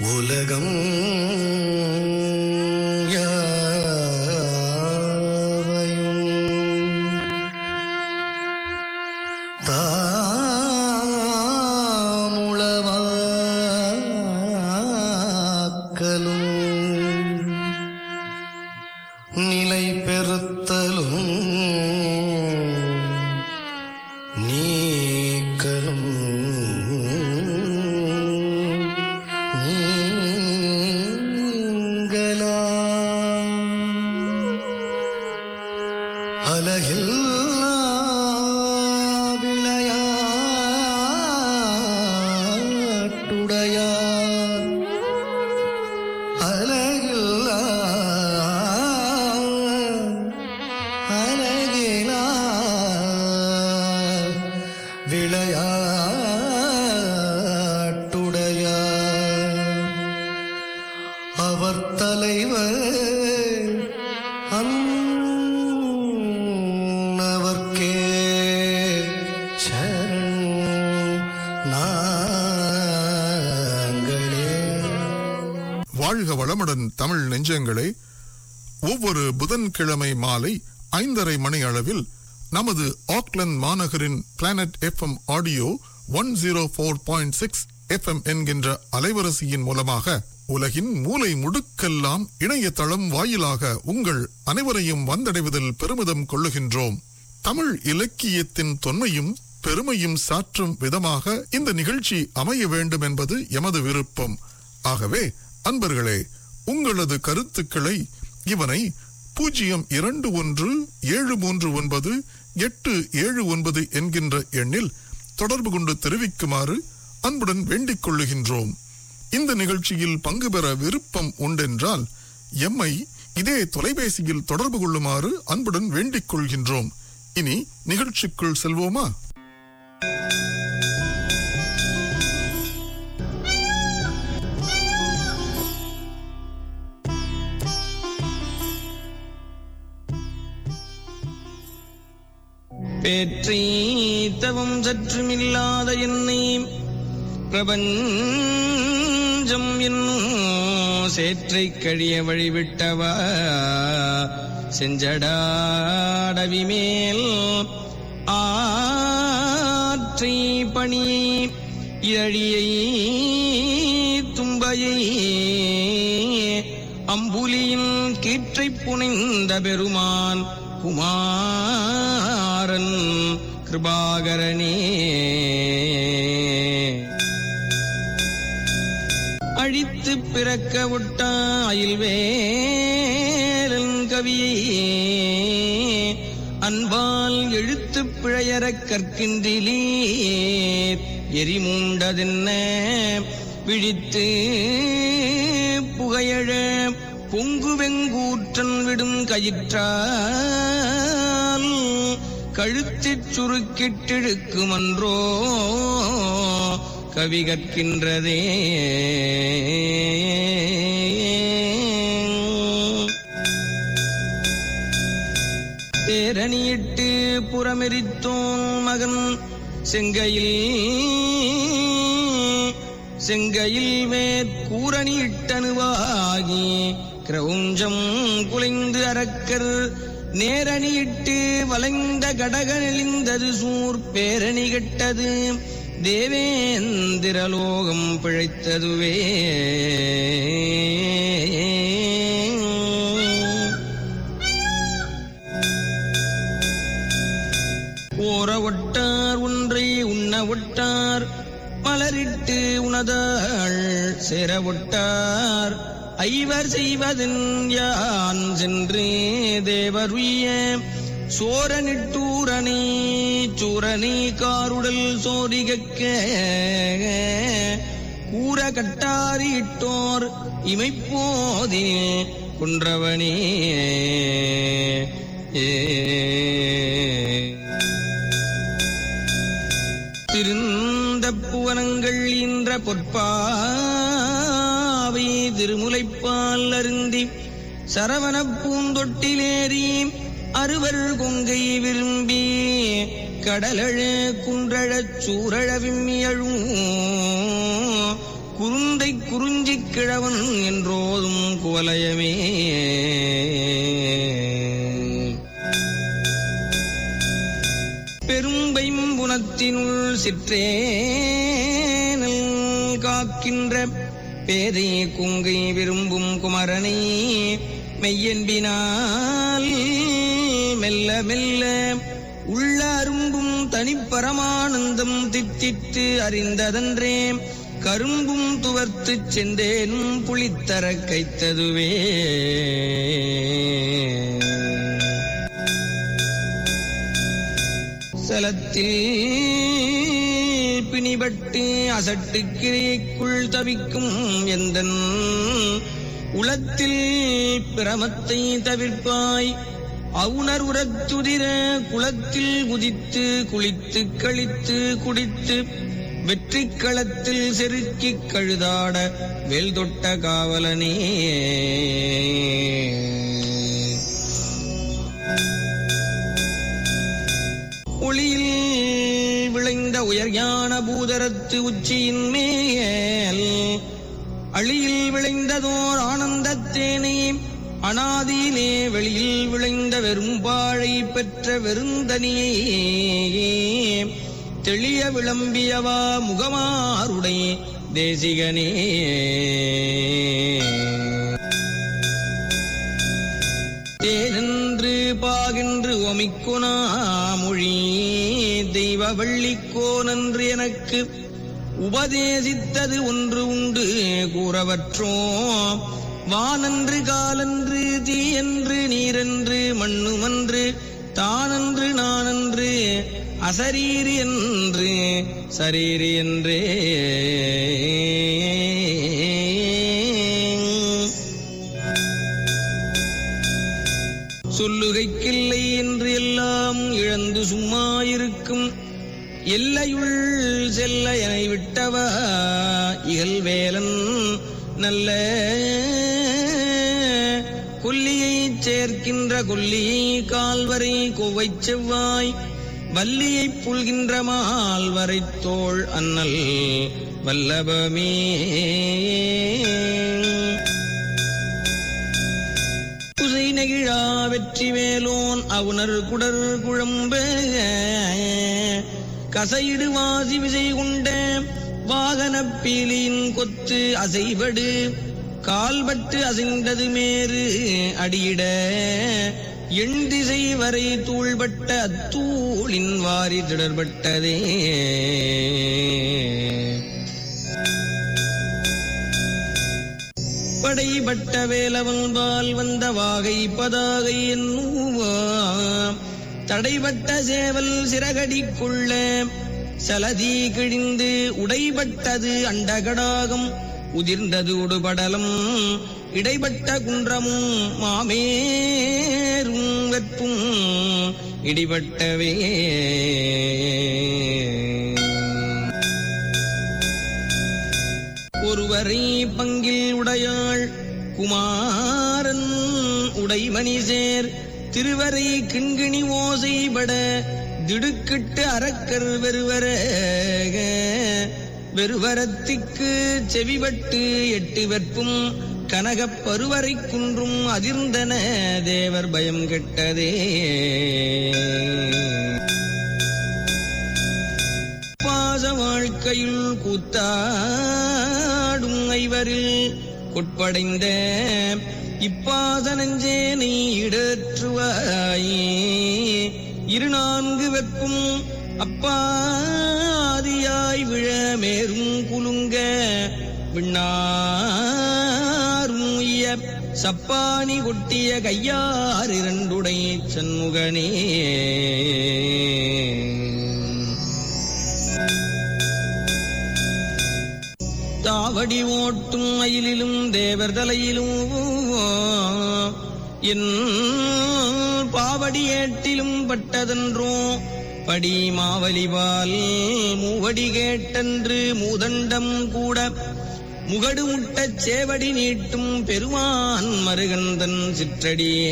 உலகம் யாவையும் தாமுளவாக்கலும் நிலை பெறுத்தலும் நீக்கலும் நீங்களாம் அலகில்லா விளையாட்டுடையார் அலகில்லா அலகிலா விளையாட்டுடையார் அவர் தலைவர் அன்னவர்க்கே சரண் நாங்களே வாழ்க வளமுடன் தமிழ் நெஞ்சங்களே ஒவ்வொரு புதன்கிழமை மாலை ஐந்தரை மணி அளவில் நமது ஆக்லந்து மாநகரின் planet FM audio one zero four point six FM என்கின்ற அலைவரிசையின் மூலமாக உலகின் மூலை முடுக்கெல்லாம் இணையதளம் வாயிலாக உங்கள் அனைவரையும் வந்தடைவதில் பெருமிதம் கொள்ளுகின்றோம் தமிழ் இலக்கியத்தின் தொன்மையும் பெருமையும் சாற்றும் விதமாக இந்த நிகழ்ச்சி அமைய வேண்டும் என்பது எமது விருப்பம் ஆகவே அன்பர்களே உங்களது கருத்துக்களை இவனை பூஜ்ஜியம் இரண்டு ஒன்று ஏழு மூன்று ஒன்பது எட்டு ஏழு ஒன்பது என்கின்ற எண்ணில் தொடர்பு கொண்டு தெரிவிக்குமாறு அன்புடன் வேண்டிக் கொள்ளுகின்றோம் இந்த நிகழ்ச்சியில் பங்கு பெற விருப்பம் உண்டென்றால் எம்மை இதே தொலைபேசியில் தொடர்பு கொள்ளுமாறு அன்புடன் வேண்டிக் கொள்கின்றோம் இனி நிகழ்ச்சிக்குள் செல்வோமா பேற்றி தவம் சற்றுமில்லாத என்னை பிரபஞ்சம் என்னும் சேற்றை கழிய வழிவிட்டவா செஞ்சடாடவி மேல் ஆற்றை பணி இழியை தும்பையை அம்புலியின் கீற்றைப் புனைந்த பெருமான் குமாரன் கிருபாகரனே அழித்து பிறக்க விட்டாயில் வேலன் கவியை அன்பால் எழுத்து பிழையறக் கற்கின்றிலே எரிமூண்டதென்ன விழித்து புகையழ பொங்கு வெங்கூற்றன் விடும் கயிற்றால் கழுத்திற் சுருக்கிட்டிழுக்குமன்றோ கவி கற்கின்றதே தேரணியிட்டு புறமெரித்தோன் மகன் செங்கையில் செங்கையில் மேற்கூரணியிட்டனுவாகி கிரௌஞ்சம் குலைந்து அரக்கர் நேரணியிட்டு வளைந்த கடக நெளிந்தது சூர் பேரணி கெட்டது தேவேந்திரலோகம் பிழைத்ததுவே ஓர ஒட்டார் ஒன்றை உண்ண ஒட்டார் மலரிட்டு உணதாள் சேர ஒட்டார் ஐவர் செய்வதன் யான் சென்று தேவருய சோரனிட்டூரனே சூரனே காருடல் சோரிகக்க கூற கட்டாரிட்டோர் இமைப்போதில் குன்றவனே ஏ திருந்த புவனங்கள் ஈன்ற பொற்பாவை திருமுலைப்பால் அருந்தி சரவண பூந்தொட்டிலேறி அறுவர் கொங்கை விரும்பி கடலழ குன்றழச் சூரழ விம்மியழும் குருந்தை குறிஞ்சிக் கிழவன் என்றோதும் குவலயமே பெரும்பைம்புனத்தினுள் சிற்றேனல் காக்கின்ற பேதை குங்கை விரும்பும் குமரனை மெய்யன்பினால் மெல்ல மெல்ல உள்ள அரும்பும் தனிப்பரமானந்தம் தித்தித்து அறிந்ததன்றே கரும்பும் துவர்த்துச் சென்றேனும் புளித்தர கைத்ததுவே சலத்தில் பிணிபட்டு அசட்டுக்கிரைக்குள் தவிக்கும் எந்தன் உளத்தில் பிரமத்தை தவிர்ப்பாய் அவுணர் உரத்துதிர குளத்தில் குதித்து குளித்து கழித்து குடித்து வெற்றிக் களத்தில் செருக்கிக் கழுதாட வேல் தொட்ட காவலனே ஒளியில் விளைந்த உயர்ஞான பூதரத்து உச்சியின் மேல் அழியில் விளைந்ததோர் ஆனந்தத்தேனே அனாதியிலே வெளியில் விளைந்த வெறும்பாழை பெற்ற வெறுந்தனியே தெளிய விளம்பியவா முகமாருடைய தேசிகனே தேனென்று பாகின்று ஒமிக்குனா மொழி தெய்வ வள்ளிக்கோனன்று எனக்கு உபதேசித்தது ஒன்று உண்டு கூறவற்றோ வானன்று காலன்று தீயன்று நீரென்று மண்ணுமன்று தானன்று நானன்று அசரீரி என்று சரீரி என்றே சொல்லுகைக்கில்லை என்று எல்லாம் இழந்து சும்மா இருக்கும் எல்லையுள் செல்ல என விட்டவா இகழ்வேலன் நல்ல கொல்லியைச் சேர்க்கின்ற கொல்லியை கால்வரை கொவ்வைச் செவ்வாய் வல்லியைப் புல்கின்ற மால்வரை தோள் அன்னல் வல்லபமே குசை நெகிழா வெற்றி வேலோன் அவுணர் குடர் குழம்ப கசையிடு வாசி விசை கொண்ட வாகனப் பீலியின் கொத்து அசைபடு கால்பட்டு அசைந்தது மேறு அடியிட எண் திசை வரை தூள்பட்ட அத்தூளின் வாரி திடர்பட்டதே படைபட்ட வேலவன் பால் வந்த வாகை பதாகை என்னுவா தடைபட்ட சேவல் சிறகடிக்குள்ள சலதி கிழிந்து உடைபட்டது அண்டகடாகம் உதிர்ந்தது உடுபடலம் இடைப்பட்ட குன்றமும் மாமேரும் வெப்பும் இடிபட்டவே ஒருவரை பங்கில் உடையாள் குமாரன் உடைமணி சேர் திருவரை கிண்கிணி ஓசைபட திடுக்கிட்டு அரக்கர் வெறுவர வெறுவரத்திக்கு செவிபட்டு எட்டு வெற்பும் கனகப் பருவரை குன்றும் அதிர்ந்தன தேவர் பயம் கெட்டதே பாச வாழ்க்கையில் கூத்தாடும் ஐவரில் கொட்படைந்த இப்பாச நெஞ்சே நீ இடற்றுவாயே இரு நான்கு வெப்பும் அப்பாதியாய் விழ மேரும் குலுங்க விண்ணாரும் உய்ய சப்பானி கொட்டிய கையார் இரண்டுடை சண்முகனே தாவடி ஓட்டும் மயிலிலும் தேவர் தலையிலும் என் பாவடி ஏட்டிலும் பட்டதன்றோ படி மாவலிவால் மூவடி கேட்டன்று மூதண்டம் கூட முகடு முட்டச் சேவடி நீட்டும் பெருமான் மருகந்தன் சிற்றடியே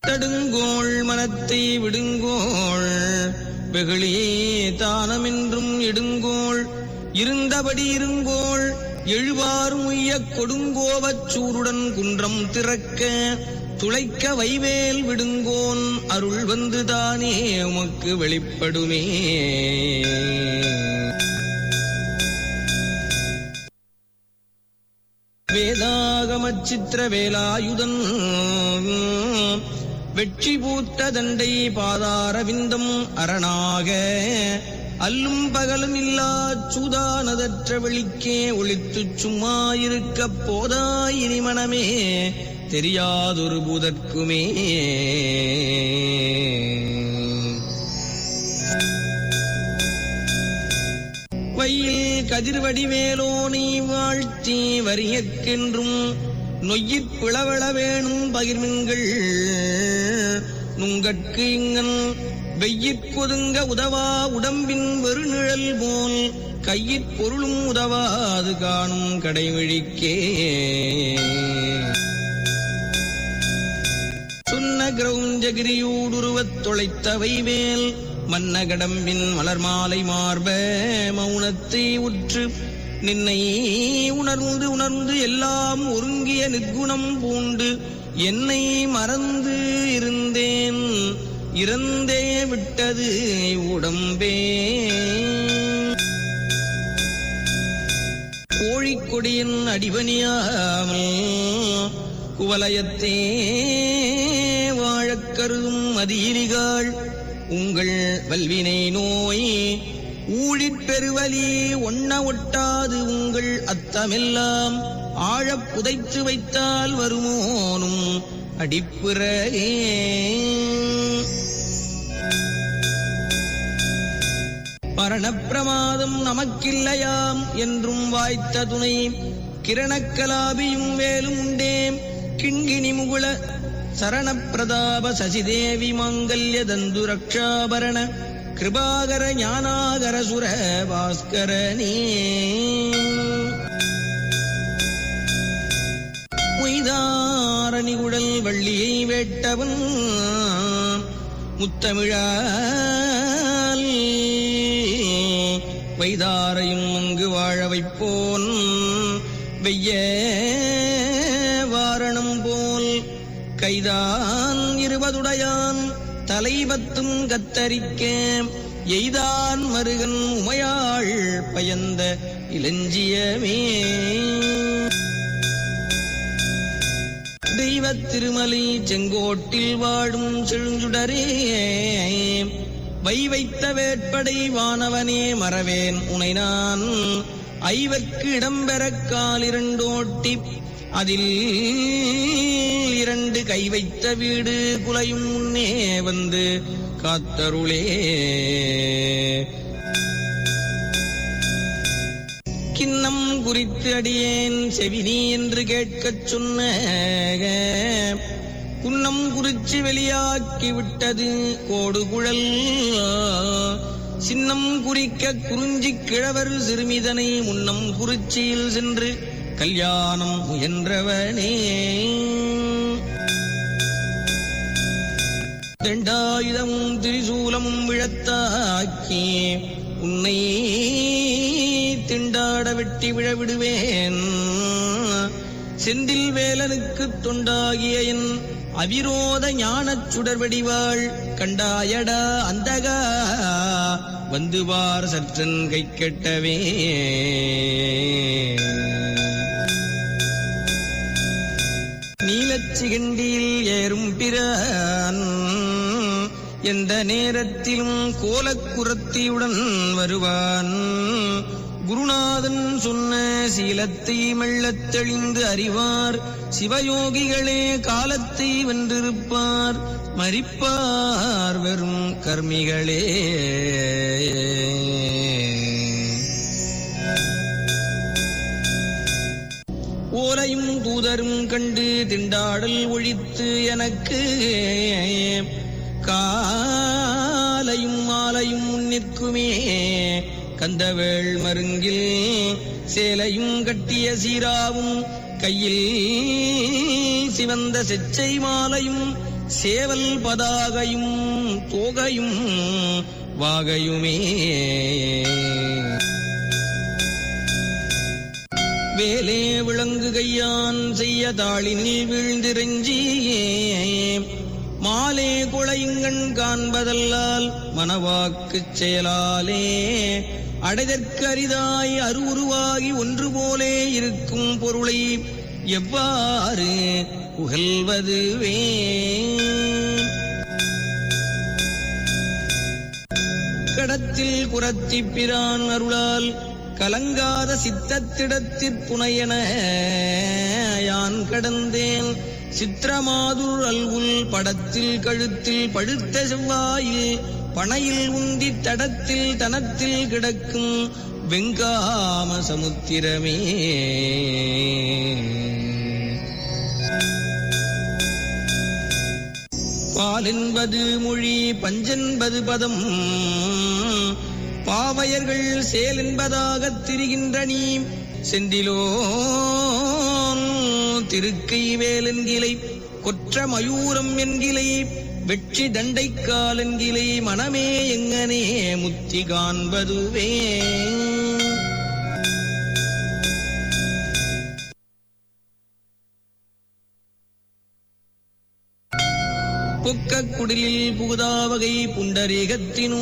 தடுங்கோள் மனத்தை விடுங்கோள் வெகுளியே தானமென்றும் எடுங்கோள் இருந்தபடி இருங்கோள் எழுவாரும் உய்யக் கொடுங்கோவச் சூருடன் குன்றம் திறக்க துளைக்க வைவேல் விடுங்கோன் அருள் வந்து தானே உமக்கு வெளிப்படுமே வேதாகமச் சித்திர வேலாயுதன் வெற்றி பூத்த தண்டை பாதாரவிந்தம் அரணாக அல்லும் பகலும் இல்லா சூதானதற்ற வெளிக்கே ஒளித்துச் சும்மா இருக்கப் போதாய் இனி மனமே தெரியாதொரு பூதற்குமே வையில் கதிர்வடிவேலோ நீ வாழ்த்தி வரியற்கென்றும் நொய்யிற் பிளவள வேணும் பகிர்மின்கள் நுங்கட்கு இங்கன் வெய்யிற் கொதுங்க உதவா உடம்பின் வெறுநிழல் போல் கையிற் பொருளும் உதவாது காணும் கடைவழிக்கே சுன்ன கிரௌஞ்சகிரியூடுருவத் தொலைத்தவை வேல் மன்ன கடம்பின் மலர் மாலை மார்ப மௌனத்தை உற்று நின்னை உணர்ந்து உணர்ந்து எல்லாம் ஒருங்கிய நிற்குணம் பூண்டு என்னை மறந்து இருந்தேன் இறந்தே விட்டது உடம்பே கோழிக்கொடியின் அடிபணியாமல் குவலயத்தே வாழக் கருதும் மதியிலிகாள் உங்கள் வல்வினை நோய் ஊழிற் பெருவலி ஒண்ண ஒட்டாது உங்கள் அத்தமெல்லாம் ஆழப் புதைத்து வைத்தால் வருமோனும் அடிப்புறே மரணப்பிரமாதம் நமக்கில்லையாம் என்றும் வாய்த்த துணை கிரணக்கலாபியும் வேலும் உண்டேம் கிண்கிணி முகுள சரணப்பிரதாப சசிதேவி மாங்கல்ய தந்து ரக்ஷாபரண கிருபாகர ஞானாகர சுர பாஸ்கரனே உய்தாரணிகுடல் வள்ளியை வேட்டவன் முத்தமிழால் வைதாரையும் அங்கு வாழ வைப்போன் வெய்ய வாரணம் போல் கைதான் இருபதுடையான் தலைபத்தும் கத்தரிக்க எய்தான் மருகன் உமையாள் பயந்த இளஞ்சியமே தெய்வத் திருமலை செங்கோட்டில் வாழும் செழுஞ்சுடரே வை வைத்த வேட்படை வானவனே மறவேன் உனை நான் ஐவர்க்கு இடம்பெறக் காலிரண்டோட்டி அதில் இரண்டு கை வைத்த வீடு குலையும் முன்னே வந்து காத்தருளே கிண்ணம் குறித்து அடியேன் செவினி என்று கேட்கச் சொன்ன குன்னம் குறிச்சி வெளியாக்கி விட்டது கோடு குழல் சின்னம் குறிக்க குறிஞ்சி கிழவர் சிறுமிதனை முன்னம் குறிச்சியில் சென்று கல்யாணம் முயன்றவனே தண்டாயுதமும் திரிசூலமும் விழத்தாக்கி உன்னை திண்டாட வெட்டி விழ விடுவேன் செந்தில் வேலனுக்குத் தொண்டாகிய என் அவிரோத ஞானச் சுடர் வடிவாள் கண்டாயடா அந்தகா வந்து வார் சற்றன் கை கெட்டவே நீலச்சிகண்டியில் ஏறும் பிரான் எந்த நேரத்திலும் கோலக்குரத்தியுடன் வருவான் குருநாதன் சொன்ன சீலத்தை மெல்லத் தெளிந்து அறிவார் சிவயோகிகளே காலத்தை வென்றிருப்பார் மரிப்பார் வெறும் கர்மிகளே ஓலையும் தூதரும் கண்டு திண்டாடல் ஒழித்து எனக்கு காலையும் மாலையும் முன்னிற்குமே கந்தவேள் மருங்கில் சேலையும் கட்டிய சீராவும் கையில் சிவந்த செச்சை மாலையும் சேவல் பதாகையும் தோகையும் வாகையுமே வேலே விளங்கு கையான் செய்ய தாளினில் வீழ்ந்திரஞ்சியே மாலே குளைங்கண் காண்பதல்லால் மனவாக்குச் செயலாலே அடைதற்கு அரிதாய் அருவுருவாகி ஒன்று போலே இருக்கும் பொருளை எவ்வாறு புகழ்வதுவே கடத்தில் குரத்தி பிரான் அருளால் கலங்காத சித்தத்திடத்திற் புனையன யான் கடந்தேன் சித்திரமாதுர் அல்குல் படத்தில் கழுத்தில் பழுத்த செவ்வாயில் பனையில் உந்தி தடத்தில் தனத்தில் கிடக்கும் வெங்காம சமுத்திரமே பாலென்பது மொழி பஞ்சென்பது பதம் பாவையர்கள் சேல் என்பதாகத் திரிகின்ற நீ செந்திலோன் திருக்கை வேலென்கிலை கொற்ற மயூரம் என்கிலை வெற்றி தண்டைக்கால் என்கிலை மனமே எங்கனே முத்தி காண்பதுவே புக்கக் குடிலில் புகுதாவகை புண்டரீகத்தினூ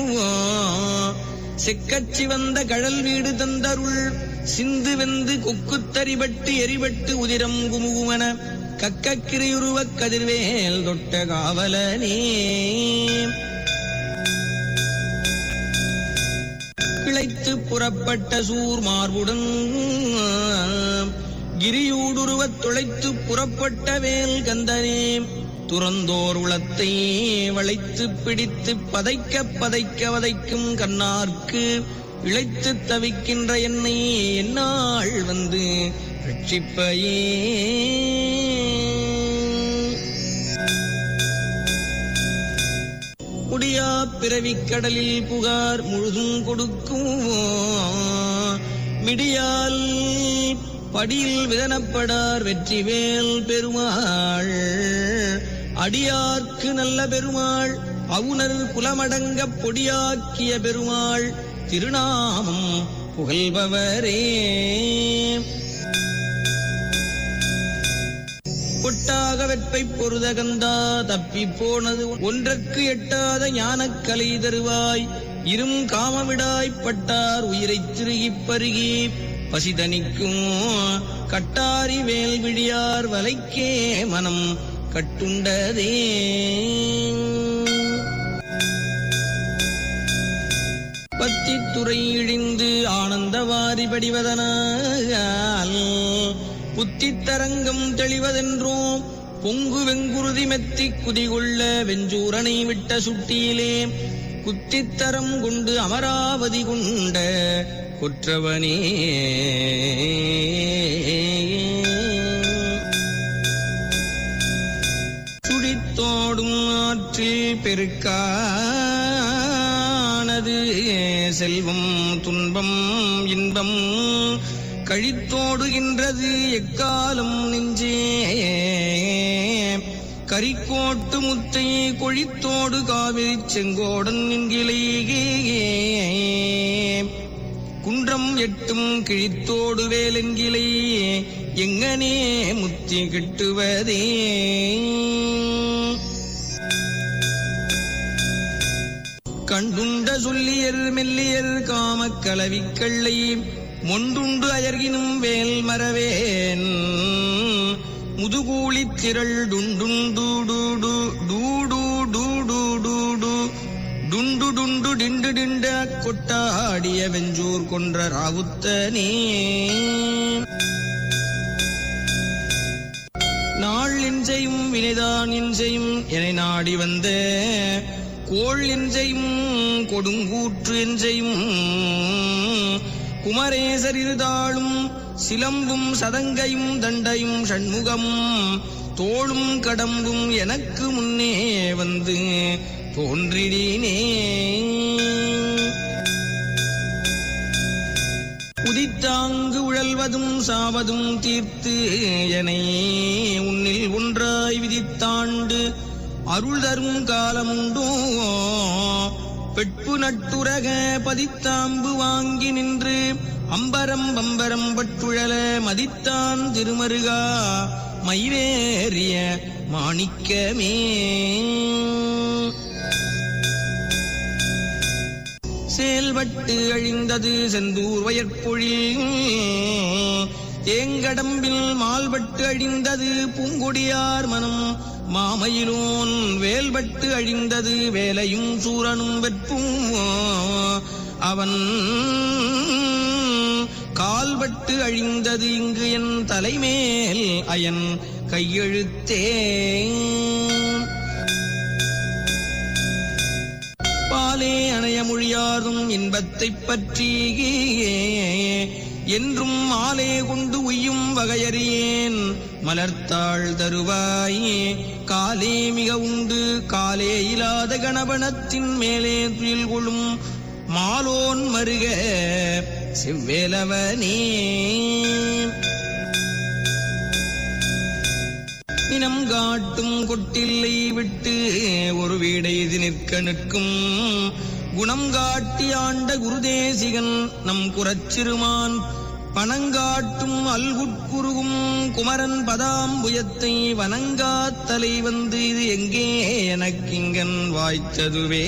செக்கச் சிவந்த கழல் வீடு தந்தருள் சிந்து வெந்து கொக்குத் தரிபட்டு எரிபட்டு உதிரம் குமுகுமன கக்கக்கிரியுருவக் கதிர்வேல் தொட்ட காவலனே கிளைத்து புறப்பட்ட சூர் மார்புடன் கிரியூடுருவத் துளைத்து புறப்பட்ட வேல் கந்தனே துறந்தோர் உளத்தை வளைத்து பிடித்து பதைக்க பதைக்க வதைக்கும் கண்ணார்க்கு இழைத்து தவிக்கின்ற என்னை என்னால் வந்து ரட்சிப்பையே முடியா பிறவிக் கடலில் புகார் முழுதும் கொடுக்கும் மிடியால் படியில் விதனப்படார் வெற்றிவேல் பெருமாள் அடியார்க்கு நல்ல பெருமாள் அவுணர் குலமடங்க பொடியாக்கிய பெருமாள் திருநாமம் புகழ்பவரே கொட்டாக வெப்பை பொருதகந்தா தப்பி போனது ஒன்றற்கு எட்டாத ஞானக்கலை தருவாய் இரும் காமவிடாய்ப் பட்டார் உயிரைத் திருகிப் பருகி பசிதனிக்கும் கட்டாரி வேல் விழியார் வலைக்கே மனம் கட்டுண்டதே பத்தித்துறை இழிந்து ஆனந்தவாரி படிவதனால் புத்தித்தரங்கம் தெளிவதென்றோம் பொங்கு வெங்குருதி மெத்தி குதிகொள்ள வெஞ்சூரனை விட்ட சுட்டியிலே குத்தித்தரம் கொண்டு அமராவதி கொண்ட குற்றவனே சுழித்தோடும் ஆற்றில் பெருக்கானது செல்வம் துன்பம் இன்பம் கழித்தோடுகின்றது எக்காலம் நெஞ்சே கரிக்கோட்டு முத்தை கொழித்தோடு காவிரி செங்கோடன் என்கிலேயே குன்றம் எட்டும் கிழித்தோடு வேலென்கிலே எங்கனே முத்தி கிட்டுவதே கண்டுண்ட சொல்லியர் மெல்லியர் காமக் கலவிக்கள்ளை மொண்டுண்டு அயர்கினும் வேல் மறவேன் முதுகூலித் திரள் டுண்டுண்டு டூடு டூடு டூடு டூடு டுண்டு டுண்டு டிண்டு டிண்ட கொட்டாடிய வெஞ்சூர் கொன்ற ராவுத்தனே நாள் இன்சையும் வினைதான் இன்சையும் என நாடி வந்த கோள் இன்சையும் கொடுங்கூற்று இன்சையும் குமரேசர் இருதாளும் சிலம்பும் சதங்கையும் தண்டையும் ஷண்முகமும் தோளும் கடம்பும் எனக்கு முன்னே வந்து தோன்றினே உதித்தாங்கு உழல்வதும் சாவதும் தீர்த்து எனை உன்னில் ஒன்றாய் விதித்தாண்டு அருள் தரும் காலமுண்டோ பெட்பு நட்டுரக பதித்தாம்பு வாங்கி நின்று அம்பரம் பம்பரம் பட்டுழல மதித்தான் திருமருகா மயிலேறிய மாணிக்கமே செயல்பட்டு அழிந்தது செந்தூர் வயற்பொழில் தேங்கடம்பில் மால்பட்டு அழிந்தது பூங்கொடியார் மனம் மாமயிலோன் வேல்பட்டு அழிந்தது வேலையும் சூரனும் வெற்பும் அவன் கால்பட்டு அழிந்தது இங்கு என் தலைமேல் அயன் கையெழுத்தே பாலே அணைய மொழியாதும் இன்பத்தைப் பற்றி என்றும் மாலே கொண்டு உய்யும் வகையறியேன் மலர்த்தாள் தருவாய் காலே மிக உண்டு காலே இல்லாத கணபனத்தின் மேலே துயில் கொள்ளும் மாலோன் மருக செவ்வேலவனே இனம் காட்டும் கொட்டில்லை விட்டு ஒரு வீடை இது நிற்க நிற்கும் குணம் காட்டி ஆண்ட குருதேசிகன் நம் குரச்சிறுமான் பணங்காட்டும் அல்குட்குருகும் குமரன் பதாம்புயத்தை வணங்காத்தலை வந்து இது எங்கே எனக்கிங்கன் வாய்த்ததுவே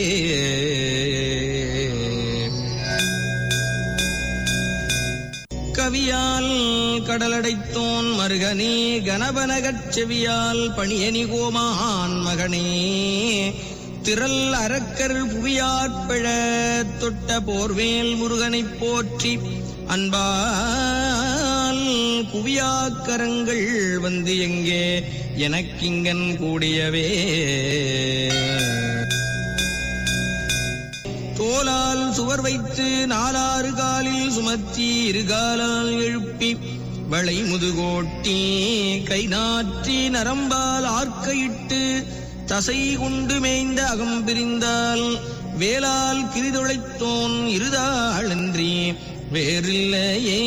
கவியால் கடலடைத்தோன் மருகனே கணபனகச் செவியால் பணியனி கோமான் மகனே திரள் அரக்கர் புவியாற்பழ தொட்ட போர்வேல் முருகனைப் போற்றி அன்பால் குவியாக்கரங்கள் வந்து எங்கே எனக்கிங்கன் கூடியவே தோலால் சுவர் வைத்து நாலாறு காலில் சுமத்தி இருகாலால் எழுப்பி வளை முதுகோட்டி கை நாற்றி நரம்பால் ஆர்க்கையிட்டு தசை கொண்டு மேய்ந்த அகம் பிரிந்தால் வேலால் கிரிதொழைத்தோன் இருதாளன்றி வேறில்லையே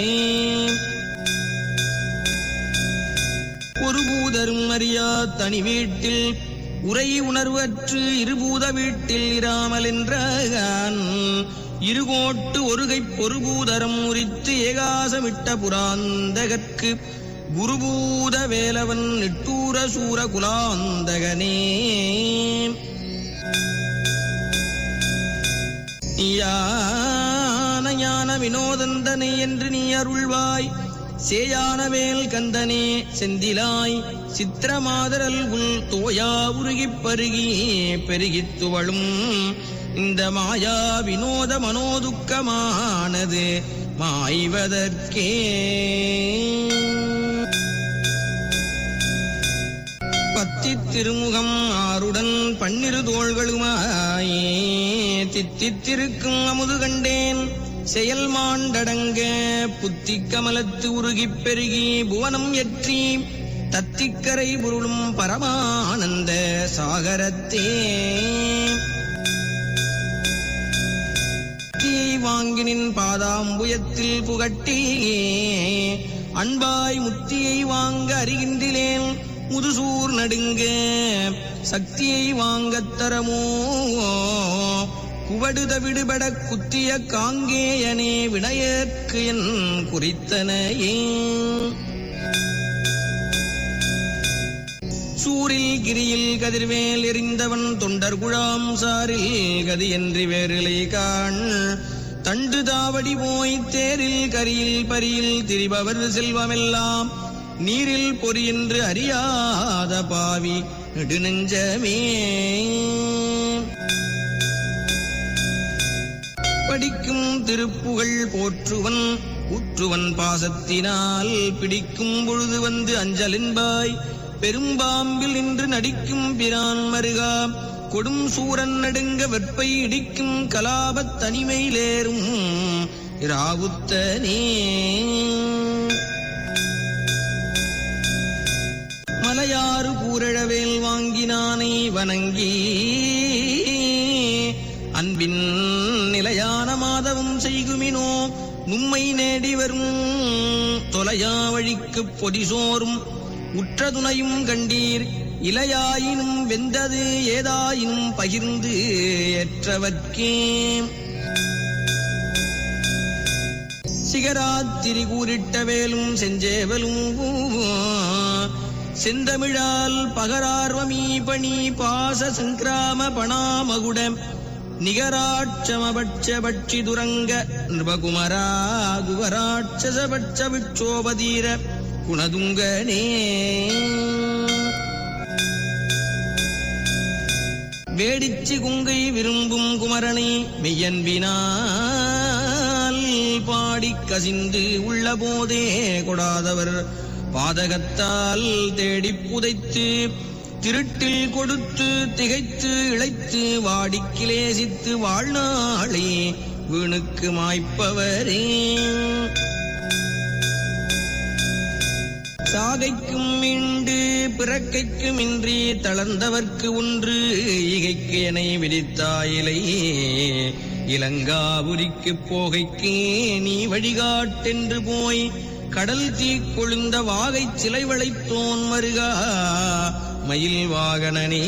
ஒரு பூதரும் அறியா தனி வீட்டில் உரை உணர்வற்று இருபூத வீட்டில் இராமல் என்றான் இருகோட்டு ஒருகைப் பொறுபூதரம் உரித்து ஏகாசமிட்ட புராந்தகற்கு குருபூத வேலவன் நிட்டூர சூர குலாந்தகனே யான ஞான வினோதந்தனை என்று நீ அருள்வாய் சேயான வேல் கந்தனே செந்திலாய் சித்திரமாதரல் உள் தோயா உருகிப் பருகி பெருகித் துவளும் இந்த மாயா வினோத மனோதுக்கமானது மாய்வதற்கே பத்தித் திருமுகம் ஆருடன் பன்னிரு தோள்களுமாயே தித்தித்திருக்கும் அமுது கண்டேன் செயல் மாண்டடங்க புத்தி கமலத்து உருகிப் பெருகி புவனம் எற்றி தத்திக்கரை பொருளும் பரமானந்த சாகரத்தே முத்தியை வாங்கினின் பாதாம்புயத்தில் புகட்டி அன்பாய் முத்தியை வாங்க அறிகின்றிலேன் முதுசூர் நடுங்க சக்தியை வாங்கத் தரமோ குவடுத விடுபட குத்திய காங்கேயனே வினையற்கு என் குறித்தனையே சூரில் கிரியில் கதிர்வேல் எறிந்தவன் தொண்டர் குழாம் சாரில் கதியன்றி வேறிலை காண் தண்டு தாவடி போய் தேரில் கரியில் பரியில் திரிபவர் செல்வமெல்லாம் நீரில் பொறியென்று அறியாத பாவி நெடுநெஞ்சமே படிக்கும் திருப்புகழ் போற்றுவன் ஊற்றுவன் பாசத்தினால் பிடிக்கும் பொழுது வந்து அஞ்சலின்பாய் பெரும்பாம்பில் நின்று நடிக்கும் பிரான் மருகா கொடும் சூரன் நடுங்க வெப்பை இடிக்கும் கலாபத் தனிமையிலேறும் இராவுத்தனே மலையாறு கூரழவேல் வாங்கினானை வணங்கி அன்பின் நிலையான மாதவம் செய்குமினோ நும்மை நேடி வரும் தொலையா வழிக்குப் பொதிசோறும் உற்ற துணையும் கண்டீர் இலையாயினும் வெந்தது ஏதாயினும் பகிர்ந்து ஏற்றவர்க்கே சிகராத்திரி கூறிட்ட வேலும் செஞ்சேவலும் செந்தமிழால் பகரார்வமீ பணி பாச சங்கிராம பணாமகுட நிகராட்சமபட்ச பட்சி துரங்க நிருபகுமரா குவராட்சசபட்ச விட்சோபதீர குணதுங்கனே வேடிச்சி குங்கை விரும்பும் குமரனை மெய்யன்பினால் பாடிக் கசிந்து உள்ள போதே கொடாதவர் பாதகத்தால் தேடிப் புதைத்து திருட்டில் கொடுத்து திகைத்து இழைத்து வாடிக் கிளேசித்து வாழ்நாளே வீணுக்கு மாய்ப்பவரே சாகைக்கும் மீண்டு பிறக்கைக்கும் இன்றி தளர்ந்தவர்க்கு ஒன்று இகைக்கு எனை விதித்தாயிலை இலங்காபுரிக்கு போகைக்கு நீ வழிகாட்டென்று போய் கடல் தீ கொழுந்த வாகைச் சிலை வளைத்தோன் மருகா மயில் வாகனனே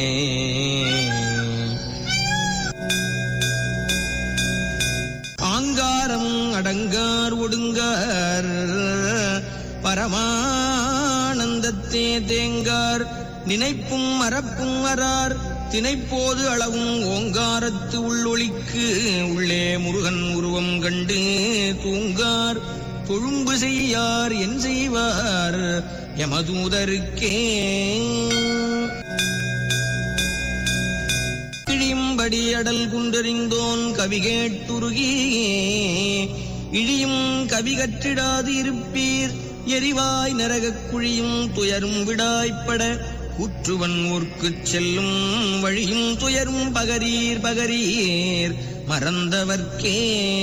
ஆங்காரம் அடங்கார் ஒடுங்கார் பரமானந்தத்தே தேங்கார் நினைப்பும் மறப்பும் அறார் தினைப்போது அளவும் ஓங்காரத்து உள்ளொளிக்கு உள்ளே முருகன் உருவம் கண்டு தூங்கார் தொழும்பு செய்யார் என் செய்வார் யமதூதருக்கே கிழியும்படி அடல் குண்டறிந்தோன் கவி கேட்டுருகி இழியும் கவி கற்றிடாது இருப்பீர் எரிவாய் நரகக் குழியும் துயரும் விடாய்ப்பட கூற்றுவன் ஊர்க்குச் செல்லும் வழியும் துயரும் பகரீர் பகரீர் மறந்தவர்க்கே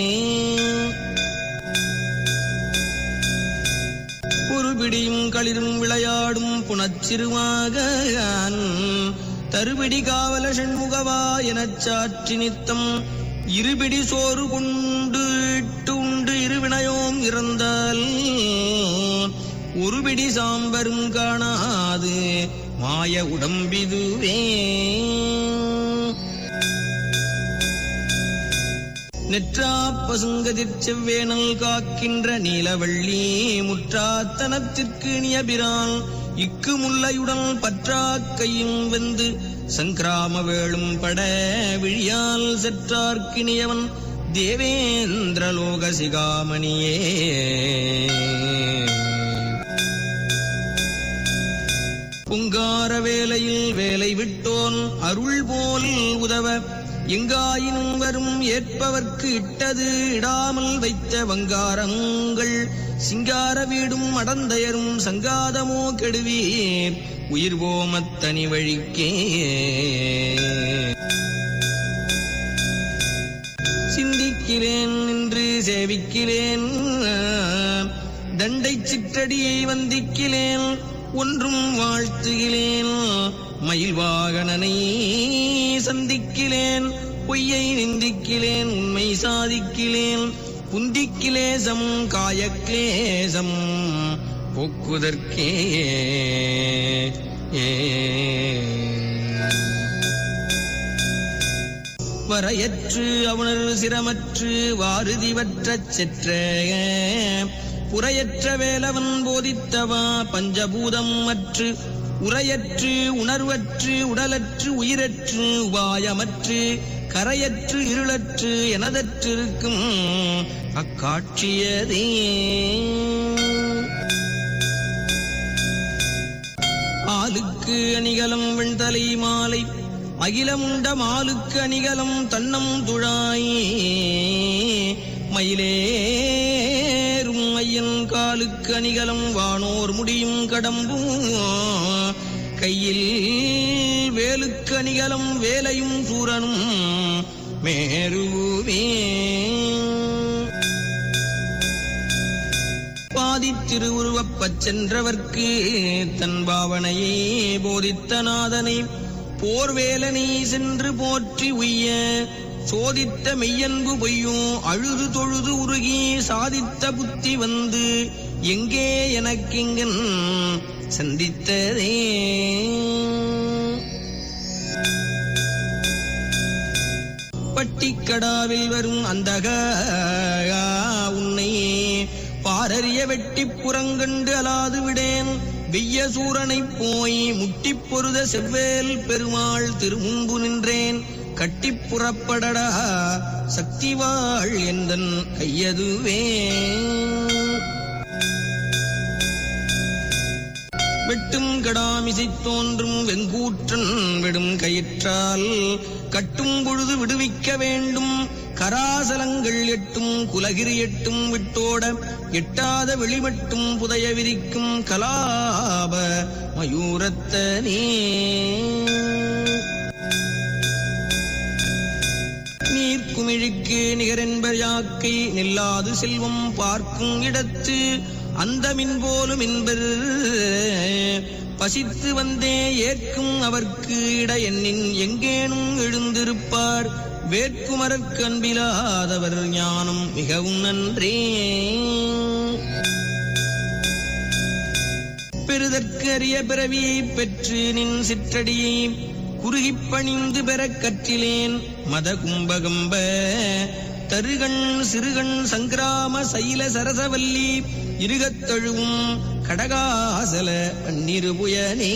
பொறுபிடியும் களிரும் விளையாடும் புனச்சிறுவாகன் தருபிடி காவல சண்முகவா எனச் சாற்றி நித்தம் இருபிடி சோறு கொண்டு இட்டு உண்டு இருவினையோம் இறந்தால் ஒருபிடி சாம்பரும் காணாது மாய உடம்பிதுவே நெற்றா பசுங்கதிர் செவ்வேனல் காக்கின்ற நீலவள்ளி முற்றாத்தனத்திற்கு நியபிரான் இக்கு முல்லையுடன் பற்றா கையும் வெந்து சங்கிராம வேளும் பட விழியால் செற்றார்க்கினியவன் தேவேந்திர லோக சிகாமணியே புங்கார வேலையில் வேலை விட்டோன் அருள் போல் உதவ எங்காயினும் வரும் ஏற்பவர்க்கு இட்டது இடாமல் வைத்த வங்காரங்கள் சிங்கார வீடும் அடந்தையரும் சங்காதமோ கெடுவீர் உயிர் போமத்தனி வழிக்கே சிந்திக்கிறேன் என்று சேவிக்கிறேன் தண்டை சிற்றடியை வந்திக்கிறேன் ஒன்றும் வாழ்த்துகிறேன் மயில் வாகனனை சந்திக்கிறேன் பொய்யை நிந்திக்கிறேன் உண்மை சாதிக்கிறேன் புந்திக்கிலேசம் காயக்லேசம் போக்குதற்கே வரையற்று அவனர் சிரமற்று வாருதிவற்றச் செற்ற புறையற்ற வேலவன் போதித்தவா பஞ்சபூதம் அற்று உரையற்று உணர்வற்று உடலற்று உயிரற்று உபாயமற்று கரையற்று இருளற்று எனதற்றிருக்கும் அக்காட்சியதே ஆளுக்கு அணிகலம் வெண்தலை மாலை அகிலமுண்ட மாலுக்கு அணிகலம் தன்னம் துழாய் மயிலேறும் ஐயன் காலுக்கு அணிகலம் வானோர் முடியும் கடம்பும் கையில் வேலுக்கு அணிகலம் வேலையும் சூரனும் மேருவே பாதித் திருவுருவப்பச் சென்றவர்க்கு தன் பாவனையே போதித்த நாதனை போர்வேலனை சென்று போற்றி உய்ய சோதித்த மெய்யன்பு பொய்யோ அழுது தொழுது உருகி சாதித்த புத்தி வந்து எங்கே எனக்கிங்கன் சந்தித்ததே பட்டிக்கடாவில் வரும் அந்தக உன்னை பாரறிய வெட்டிப் புறங்கண்டு அலாது விடேன் வெய்ய சூரனைப் போய் முட்டிப் பொருத செவ்வேல் பெருமாள் திருமுன்பு நின்றேன் கட்டிப் புறப்படடா சக்திவாள் எந்தன் கையதுவே வெட்டும் கடாமிசை தோன்றும் வெங்கூற்றன் விடும் கயிற்றால் கட்டும் பொழுது விடுவிக்க வேண்டும் கராசலங்கள் எட்டும் குலகிரி எட்டும் விட்டோட எட்டாத வெளிமட்டும் புதைய விரிக்கும் கலாப மயூரத்தனே நீர்க்குமிழிக்கு நிகரென்பர் யாக்கை நில்லாது செல்வம் பார்க்கும் இடத்து அந்த மின் போலும் என்பர் பசித்து வந்தே ஏற்கும் அவர்க்கு இட எண்ணின் எங்கேனும் எழுந்திருப்பார் வேட்குமரற்கு அன்பிலாதவர் ஞானம் மிகவும் நன்றே பெறுதற்கு அரிய பிறவியை பெற்று நின் சிற்றடியை குறுகிப் பணிந்து பெறக் கற்றிலேன் மத கும்பகம்ப தருகண் சிறுகண் சங்கிராம சைல சரசவல்லி இருகத் தழுவும் கடகாசல பன்னிருபுயனே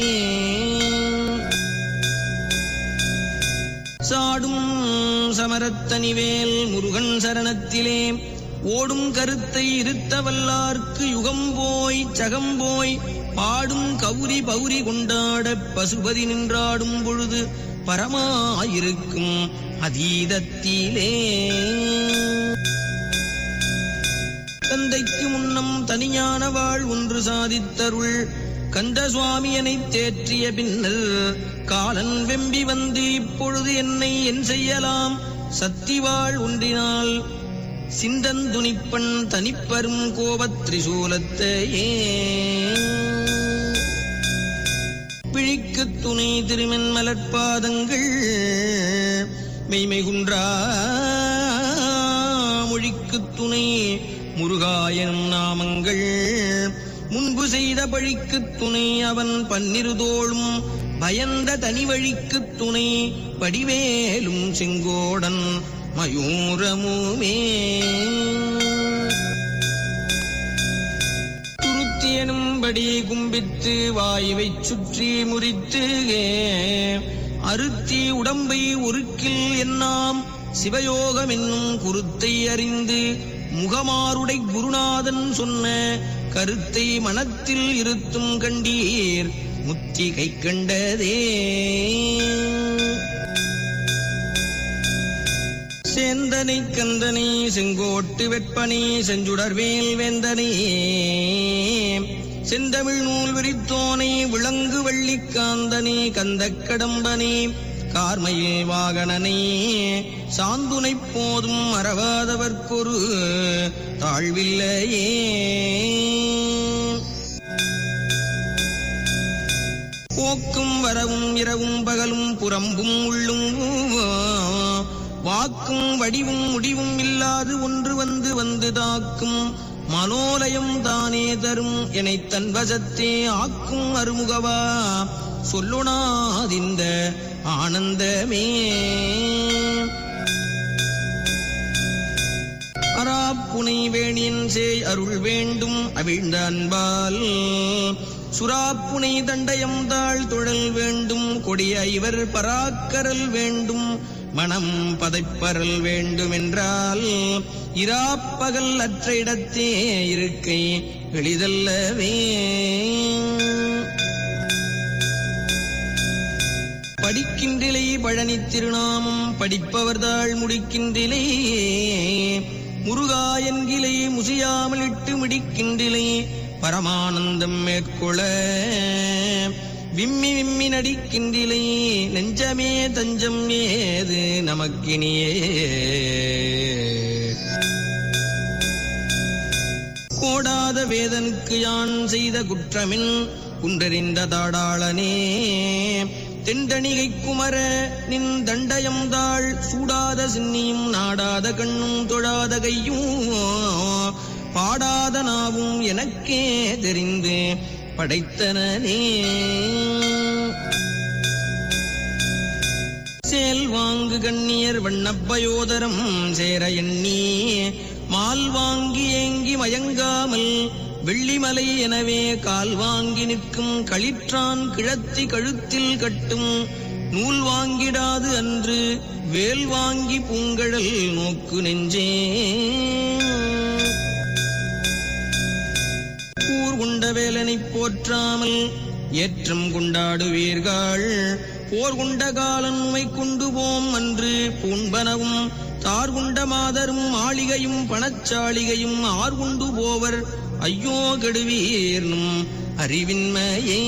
சாடும் சமரத்தனிவேல் முருகன் சரணத்திலே ஓடும் கருத்தை இருத்த வல்லார்க்கு யுகம் போய் சகம் போய் பாடும் கௌரி பௌரி கொண்டாட பசுபதி நின்றாடும் பொழுது பரமாயிருக்கும் அதீதத்திலே தந்தைக்கு முன்னம் தனியான வாழ் ஒன்று சாதித்தருள் கந்த சுவாமியனைத் தேற்றிய பின்னர் காலன் வெம்பி வந்து இப்பொழுது என்னை என் செய்யலாம் சத்திவாள் ஒன்றினால் சிந்தந்துணிப்பன் தனிப்பெரும் கோபத் திரிசூலத்தையே பிழிக்குத் துணை திருமென் மலர்பாதங்கள் மெய்மை குன்றா மொழிக்குத் துணை முருகாயனும் நாமங்கள் முன்பு செய்த பழிக்குத் துணை அவன் பன்னிருதோளும் பயந்த தனி வழிக்குத் துணை வடிவேலும் செங்கோடன் மயூரமுமே துருத்தியனும்படி கும்பித்து வாயுவைச் சுற்றி முறித்து அருத்தி உடம்பை ஒருக்கில் என்னாம் சிவயோகம் என்னும் குருத்தை அறிந்து முகமாருடை குருநாதன் சொன்ன கருத்தை மனத்தில் இருத்தும் கண்டீர் முத்தி கை கண்டதே சேந்தனை கந்தனை செங்கோட்டு வெப்பனே செஞ்சுடர்வேல் வேந்தனே செந்தமிழ் நூல் விரித்தோனை விளங்கு வள்ளிக்காந்தனே கந்தக் கடம்பனே கார்மயில் வாகனனே சாந்துனைப் போதும் மறவாதவர்க்கொரு தாழ்வில்லையே போக்கும் வரவும் இரவும் பகலும் புறம்பும் உள்ளும் வாக்கும் வடிவும் முடிவும் இல்லாது ஒன்று வந்து வந்து தாக்கும் மனோலயம் தானே தரும் எனை தன் வசத்தே ஆக்கும் அருமுகவா சொல்லுனாதிந்த ஆனந்தமே அராப்புனை வேணியன் சேய் அருள் வேண்டும் அவிழ்ந்த அன்பால் சுராப்புனை தண்டயம் தாழ் துழல் வேண்டும் கொடிய இவர் பராக்கரல் வேண்டும் மனம் பதைப்பரல் வேண்டுமென்றால் இராப்பகல் அற்ற இடத்தே இருக்கை எளிதல்லவே படிக்கின்றிலை பழனி திருநாமம் படிப்பவர்தாள் முடிக்கின்றிலை முருகா என்கிலை முசியாமல் இட்டு மிடிக்கின்றிலை பரமானந்தம் மேற்கொள்ள விம்மி விம்மி நடிக்கின்றிலை நெஞ்சமே தஞ்சம் ஏது நமக்கினியே கோடாத வேதனுக்கு யான் செய்த குற்றமின் குன்றறிந்த தாடாளனே தெண்டணிகை குமர நின் தண்டயம் தாள் சூடாத சின்னியும் நாடாத கண்ணும் தொழாத கையும் பாடாத நாவும் எனக்கே தெரிந்து படைத்தனனே சேல் வாங்கு கண்ணியர் வண்ணப்பயோதரம் சேர எண்ணி மால் வாங்கி ஏங்கி மயங்காமல் வெள்ளிமலை எனவே கால் வாங்கி நிற்கும் களிற்றான் கிழத்தி கழுத்தில் கட்டும் நூல் வாங்கிடாது அன்று வேல் வாங்கி பூங்கழல் நோக்கு நெஞ்சே கூர் கொண்ட வேலனைப் போற்றாமல் ஏற்றம் கொண்டாடுவீர்கள் போர் கொண்ட காலன் உமை கொண்டு போம் அன்று பூண்பனவும் தார் கொண்ட மாதரும் மாளிகையும் பணச்சாளிகையும் ஆர் கொண்டு போவர் ஐயோ கெடுவீர்னும் அறிவின்மையே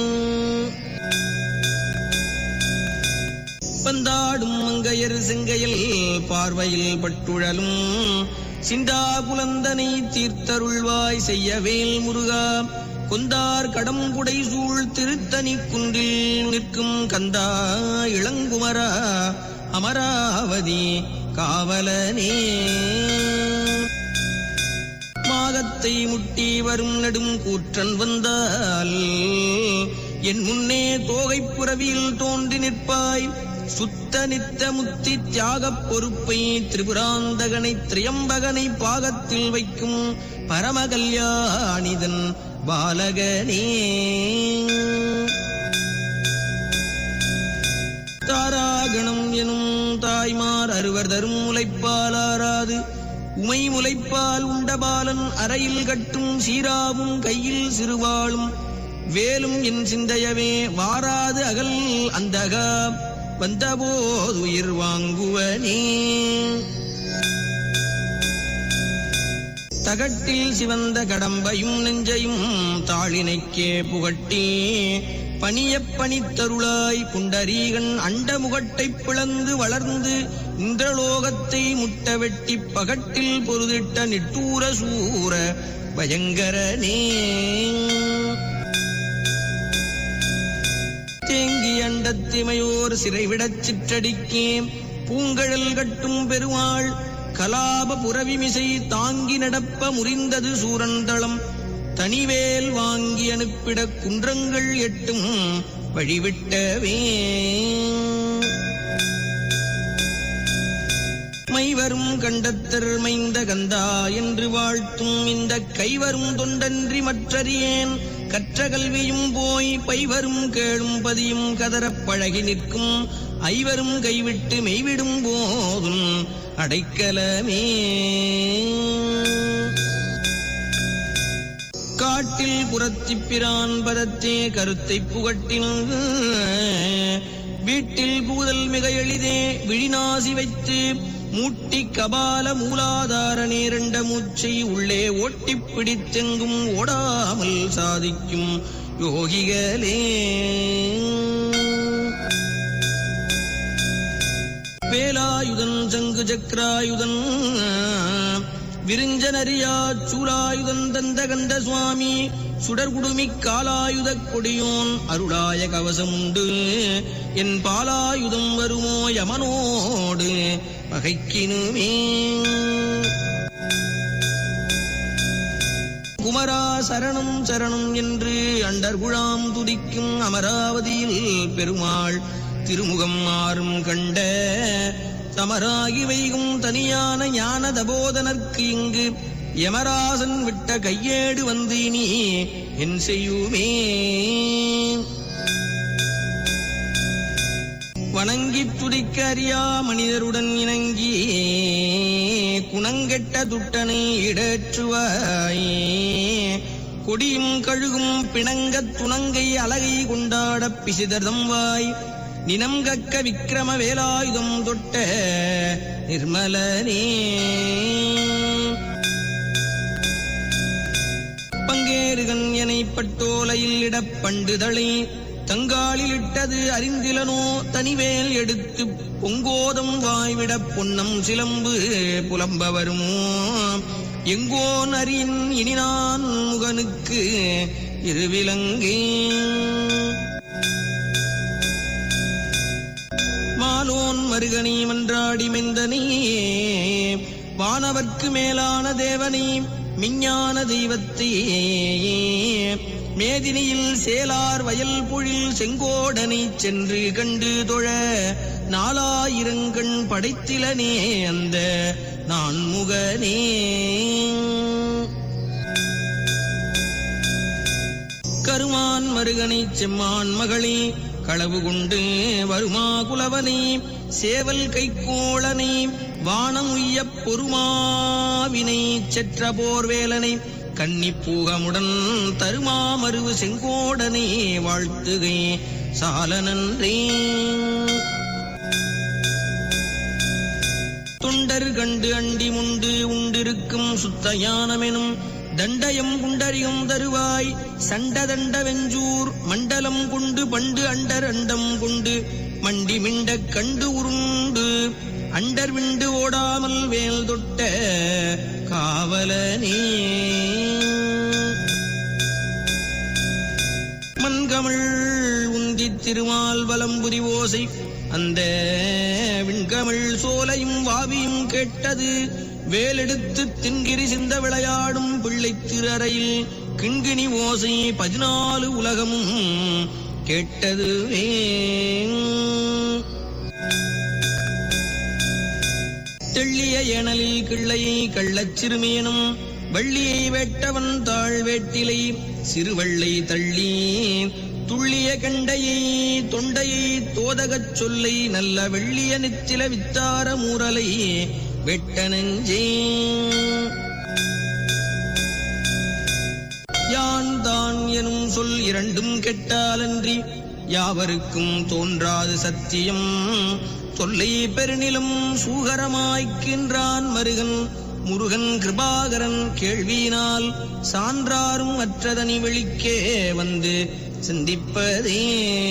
பந்தாடும் மங்கையர் செங்கையில் பார்வையில் பட்டுழலும் சிண்டா குலந்தனை தீர்த்தருள்வாய் செய்யவேல் முருகா கொந்தார் கடம்புடை சூழ் திருத்தணி குன்றில் நிற்கும் கந்தா இளங்குமரா அமராவதி காவலனே மாகத்தை முட்டி வரும் நடும் கூற்றன் வந்தால் என் முன்னே தோகைப் புறவியில் தோன்றி நிற்பாய் சுத்த நித்த முத்தி தியாகப் பொறுப்பை திரிபுராந்தகனை திரியம்பகனை பாகத்தில் வைக்கும் பரமகல்யாணிதன் பாலகனே தாராகணம் எனும் தாய்மார் அறுவர் தரும் முளைப்பாலாராது உமை முளைப்பால் உண்ட பாலன் அறையில் கட்டும் சீராவும் கையில் சிறுவாளும் வேலும் என் சிந்தையவே வாராது அகல் அந்தகா வந்தபோது உயிர் வாங்குவனே தகட்டில் சிவந்த கடம்பையும் நெஞ்சையும் தாளினைக்கே புகட்டி பணியப் பணித்தருளாய் புண்டரீகன் அண்ட முகட்டைப் பிளந்து வளர்ந்து இந்திரலோகத்தை முட்ட வெட்டி பகட்டில் பொருதிட்ட நிட்டூர சூர பயங்கரனே தேங்கி அண்டத்திமையோர் சிறைவிடச் சிற்றடிக்கே பூங்கழல் கட்டும் பெருமாள் கலாப புறவிமிசை தாங்கி நடப்ப முறிந்தது சூரந்தளம் தனிவேல் வாங்கி அனுப்பிட குன்றங்கள் எட்டும் வழிவிட்டவே மைவரும் கண்டத்தர் மைந்த கந்தா என்று வாழ்த்தும் இந்த கைவரும் தொண்டன்றி மற்றறியேன் கற்ற கல்வியும் போய் பைவரும் கேளும் பதியும் கதறப் பழகி நிற்கும் ஐவரும் கைவிட்டு மெய்விடும் போதும் அடைக்கலமே காட்டில் புறத்திப் பிரான் பதத்தே கருத்தை புகட்டின் வீட்டில் பூதல் மிக எளிதே விழிநாசி வைத்து மூட்டி கபால மூலாதார நேரண்ட மூச்சை உள்ளே ஓட்டிப் பிடித்தெங்கும் ஓடாமல் சாதிக்கும் யோகிகளே வேலாயுதன் சங்கு சக்கராயுதன் விரிஞ்சனரியா சூலாயுதன் தந்த கண்ட சுவாமி சுடர்குடுமி காலாயுத கொடியோன் அருளாய கவசம் உண்டு என் பாலாயுதம் வருமோ யமனோடு பகைக்கினுமே குமரா சரணம் சரணம் என்று அண்டர்குழாம் துடிக்கும் அமராவதியில் பெருமாள் திருமுகம் மாறும் கண்ட தமராகி வைகும் தனியான ஞான தபோதனர்க்கு இங்கு யமராசன் விட்ட கையேடு வந்து இனி என் செய்யுமே வணங்கித் துதிக்க அறியா மனிதருடன் இணங்கி குணங்கெட்ட துட்டனை இடற்றுவாய் கொடியும் கழுகும் பிணங்கத் துணங்கை அழகை கொண்டாடப் பிசிதர்தம் வாய் நினம் கக்க விக்கிரம வேலாயுதம் தொட்ட நிர்மலனே பங்கேறுகன் எனை பட்டோலையில் இடப் பண்டுதளை தங்காலில் இட்டது அறிந்திலனோ தனிவேல் எடுத்து பொங்கோதம் வாய்விடப் பொன்னம் சிலம்பு புலம்ப வருமோ எங்கோன் அறியின் இனி நான் முகனுக்கு இருவிலங்கே மாலோன் மருகனி மன்றாடி மெந்தனே வானவர்க்கு மேலான தேவனே மிஞ்ஞான தெய்வத்தே மேதினியில் சேலார் வயல் பொழில் செங்கோடனை சென்று கண்டு தொழ நாலாயிரங்கண் படைத்திலனே அந்த நான் முகனே கருமான் மருகனை செம்மான் மகளே களவு கொண்டு வருமா குலவனை சேவல் கைக்கோளனை வானம் உய்யப் பொறுமாவினை செற்ற போர்வேலனை கன்னிப்பூகமுடன் தருமாமருவு செங்கோடனை வாழ்த்துகை சால நன்றே தொண்டர் கண்டு அண்டி முண்டு உண்டிருக்கும் சுத்த யானமெனும் தண்டயம் குண்டரியும் தருவாய் சண்ட தண்ட வெஞ்சூர் மண்டலம் கொண்டு பண்டு அண்டர் அண்டம் கொண்டு மண்டி மிண்ட கண்டு உருண்டு அண்டர் விண்டு ஓடாமல் வேல் தொட்ட காவலனே மண்கமிழ் உந்தித் திருமால் வலம்புரி ஓசை அந்த விண்கமிழ் சோலையும் வாவியும் கேட்டது வேலெடுத்து தின்கிரி சிந்த விளையாடும் பிள்ளை திரறையில் கிண்கிணி ஓசை பதினாலு உலகமும் கேட்டது தெள்ளிய ஏனலில் கிள்ளையை கள்ளச் சிறுமியனும் வள்ளியை வேட்டவன் தாழ் வேட்டிலை சிறுவள்ளை தள்ளி துள்ளிய கண்டையை தொண்டையை தோதகச் சொல்லை நல்ல வெள்ளிய நித்தில வித்தார மூரலை வெட்ட நெஞ்சே யான் தான் எனும் சொல் இரண்டும் கெட்டாலன்றி யாவருக்கும் தோன்றாது சத்தியம் சொல்லை பெருநிலம் சூகரமாய்க்கின்றான் மருகன் முருகன் கிருபாகரன் கேள்வியினால் சான்றாரும் அற்றதனி வெளிக்கே வந்து சிந்திப்பதே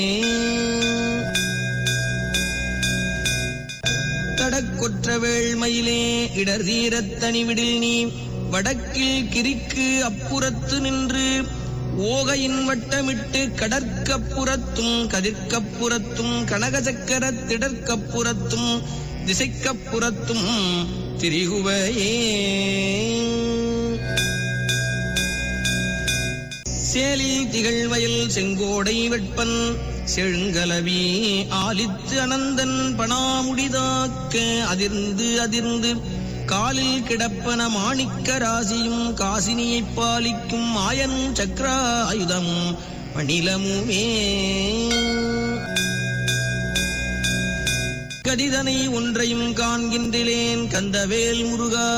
கடற்கொற்ற வேள்மையிலே இடர் தீரத்தனி விடில் நீ வடக்கில் கிரிக்கு அப்புறத்து நின்று ஓகையின் வட்டமிட்டு கடற்கப்புறத்தும் கதிர்க்கப்புறத்தும் கனகசக்கர திடற்கப்புறத்தும் திசைக்கப்புறத்தும் திரிகுவையே சேலில் திகழ்வயல் செங்கோடை வெட்பன் செழுங்கலவி ஆலித்து அனந்தன் பணாமுடிதாக்க அதிர்ந்து அதிர்ந்து காலில் கிடப்பன மாணிக்க ராசியும் காசினியைப் பாலிக்கும் மாயன் சக்கராயுதமும் பணிலமுமே கதிதனை ஒன்றையும் காண்கின்றிலேன் கந்தவேல் முருகா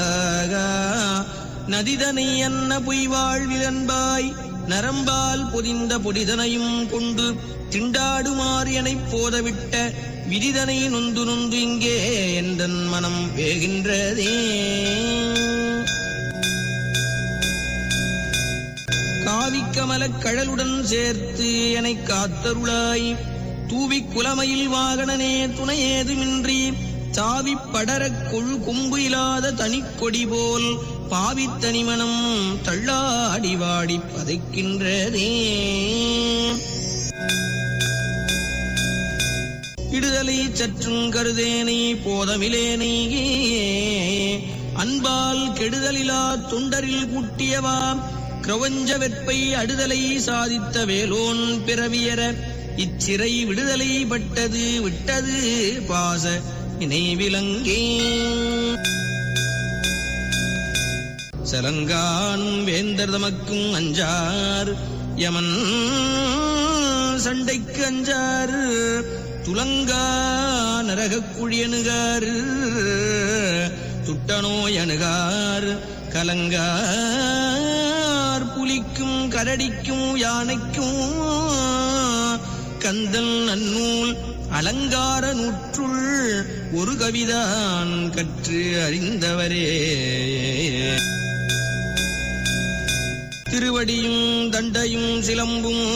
நதிதனை அன்ன பொய்வாழ்வில் அன்பாய் நரம்பால் பொதிந்த பொடிதனையும் கொண்டு திண்டாடுமாறு எனப் போதவிட்ட விதிதனை நொந்து நொந்து இங்கே எந்தன் மனம் வேகின்றதே காவிக்கமலக் கழலுடன் சேர்த்து எனக் காத்தருளாய் தூவிக் குலமையில் வாகனனே துணையேதுமின்றி சாவிப் படரக் கொழு கொம்பு இல்லாத தனிக்கொடி போல் பாவித் தனிமனம் தள்ளாடி வாடி பதைக்கின்றதே இடுதலை சற்றும் கருதேனை போதமிலேனை அன்பால் கெடுதலிலா தொண்டரில் கூட்டியவா கிரவஞ்ச வெற்பை அடுதலை சாதித்த வேலோன் பிறவியர இச்சிறை விடுதலை பட்டது விட்டது பாச நினைவிலங்கே சலங்கானும் வேந்தர் தமக்கும் அஞ்சார் யமன் சண்டைக்கு அஞ்சார் துலங்கா நரகக் குழியணுகார் துட்டநோய் அணுகார் கலங்கார் புலிக்கும் கரடிக்கும் யானைக்கும் கந்தன் நன்னூல் அலங்கார நூற்றுள் ஒரு கவிதான் கற்று அறிந்தவரே திருவடியும் தண்டையும் சிலம்பும்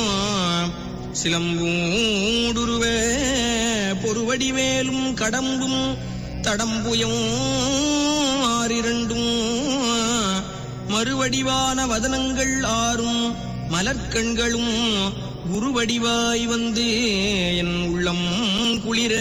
சிலம்பூடுருவ பொறுவடி மேலும் கடம்பும் தடம்புயம் ஆறிரண்டும் மறுவடிவான வதனங்கள் ஆறும் மலர்க்கண்களும் குருவடிவாய் வந்து என் உள்ளம் குளிர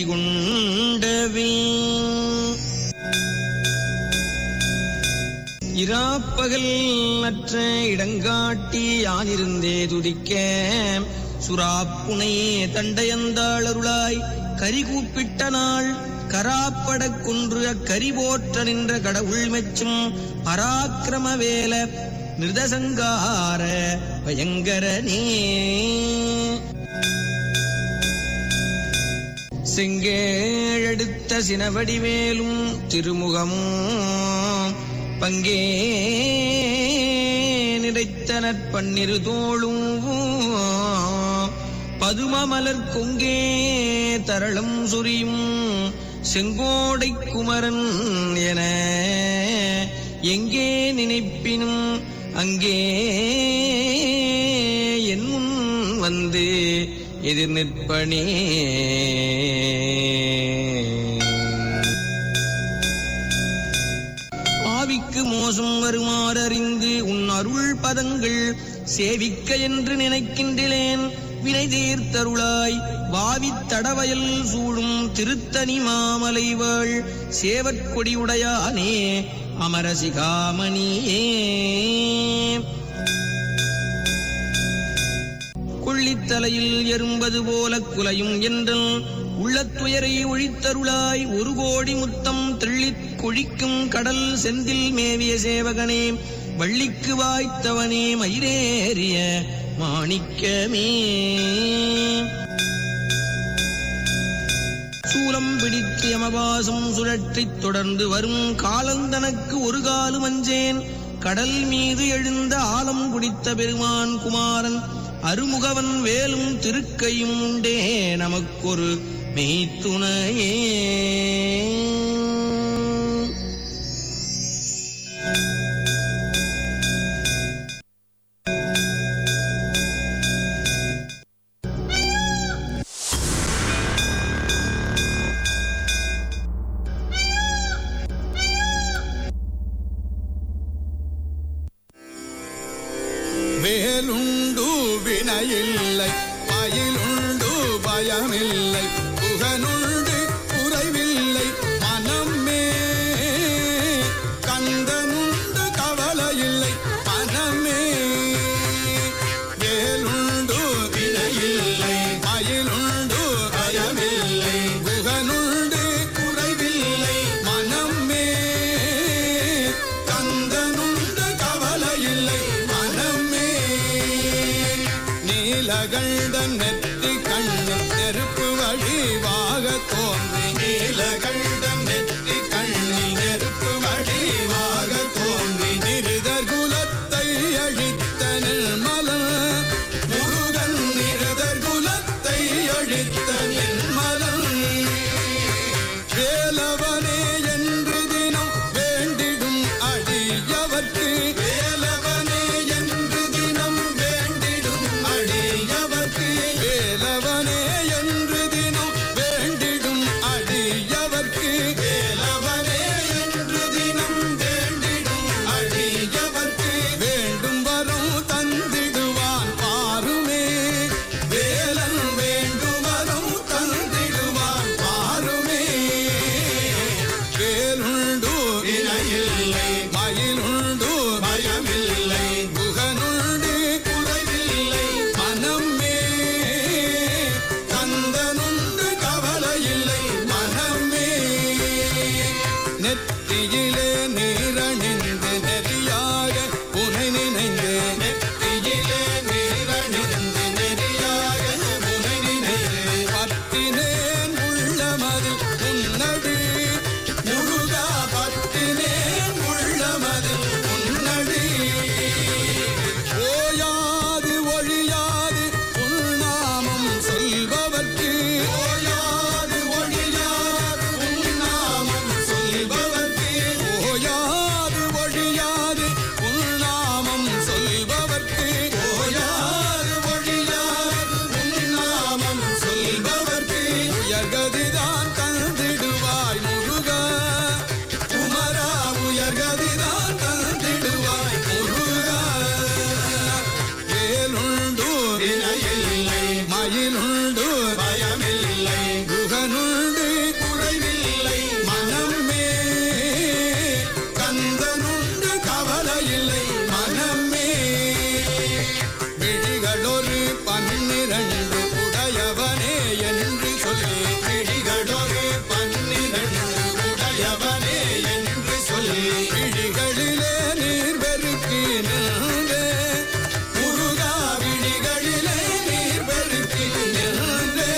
குதிகொண்டவே இராப்பகல் அற்ற இடங்காட்டி யானிருந்தே துதிக்க சுறாப்புனை தண்டையந்தாளருளாய் கரி கூப்பிட்ட நாள் கராப்படக் குன்று அக்கரி போற்ற நின்ற கடவுள் மெச்சும் பராக்கிரம வேல நிருதசங்கார பயங்கரனே செங்கேழெடுத்த சினவடிவேலும் திருமுகமும் பங்கே நிறைத்தனர் பன்னிரு தோளும் பதுமமலர் கொங்கே தரளம் சுரியும் செங்கோடை குமரன் என எங்கே நினைப்பினும் அங்கே என் முன் வந்து எதிர் நிற்பனே ஆவிக்கு மோசம் வருமாறறிந்து உன் அருள் பதங்கள் சேவிக்க என்று நினைக்கின்றேன் வினை தீர்த்தருளாய் வாவித் தடவயல் சூழும் திருத்தணி மாமலைவாள் சேவற்கொடியுடையானே அமரசிகாமணியே கொள்ளித்தலையில் எறும்பது போல குலையும் என்றல் உள்ளத்துயரை ஒழித்தருளாய் ஒரு கோடி முத்தம் தெள்ளிக் கொழிக்கும் கடல் செந்தில் மேவிய சேவகனே வள்ளிக்கு வாய்த்தவனே மயிரேறிய மாணிக்கமே சூலம் பிடித்து யமபாசம் சுழற்றித் தொடர்ந்து வரும் காலந்தனக்கு ஒரு காலும் அஞ்சேன் கடல் மீது எழுந்த ஆலம் குடித்த பெருமான் குமாரன் அருமுகவன் வேலும் திருக்கையும் உண்டே நமக்கொரு மெய்த்துணையே வேலுண்டு வினையில்லை மயிலுண்டு பயமில்லை புகனுண்டு குறைவில்லை மனமே கந்தனுண்டு கவலையில்லை மனமே வேலுண்டு வினையில்லை மயிலுண்டு பயமில்லை புகனுண்டு குறைவில்லை மனமே கந்தனுண்டு கவலையில்லை மனமே நீலகண்ட நெற்றி கண்ணு நெருப்பு வடிவாக தோன்றி நீலகண்ட நெற்றி கண்ணில் நெருப்பு வடிவாக தோன்றி நிருதர் குலத்தை அழித்த நிர்மலன் முருகன் நிருதர் குலத்தை அழித்த நிர்மலன் வேலவனே என்று தினம் வேண்டிடும் அடியவர்க்கு வேலவனே என்று தினம் வேண்டிடும் அடியவர்க்கு வேலவனே என்று தினம் வேண்டிடும் அடியவர்க்கு வேலவனே என்று தினம் வேண்டிடும் அடியவர்க்கு வேண்டும் வரும் தந்திடுவான் பாருமே வேலன் வேண்டும் வரும் தந்திடுவான் பாருமே வேலுண்டு வினையில்லை மயிலுண்டு பயமில்லை புகனுண்டு குறைவில்லை மனமே கந்தனுண்டு கவலையில்லை மனமே நெற்றியிலே நீரணிந்து நெறியாக உனை நினைந்து நெற்றியிலே நீரணிந்து நெறியாக உனை நினைந்து பத்தினேன் உள்ளமது உன்னடி முருகா பத்தினேன் உள்ளமது உன்னடி ஓயாது ஒழியாது உள்நாமம் சொல்பவர்க்கு ஓயாது ஒழியாது உள்நாமம் சொல்பவர்க்கு ஓயாது ஒழியாது உள்நாமம் சொல்பவர்க்கு ஓயாது ஒழியாது உள்நாமம் சொல்பவர்க்கு உயர்கதிதான் தந்திடுவாய் முருகா குமரா உயர்கதிதான் தந்திடுவாய் முருகா வேலுண்டு வினையில்லை மயிலுண்டு பயமில்லை குகனுண்டு குறைவில்லை மனமே கந்தனுண்டு கவ பன்னிரண்டு உடையவனே என்று சொல்லி விழிகளொரு பன்னிரண்டு உடையவனே என்று சொல்லி விழிகளிலே நீர் பெருக்கி நின்றே முருகா விழிகளிலே நீர் பெருக்கி நின்றே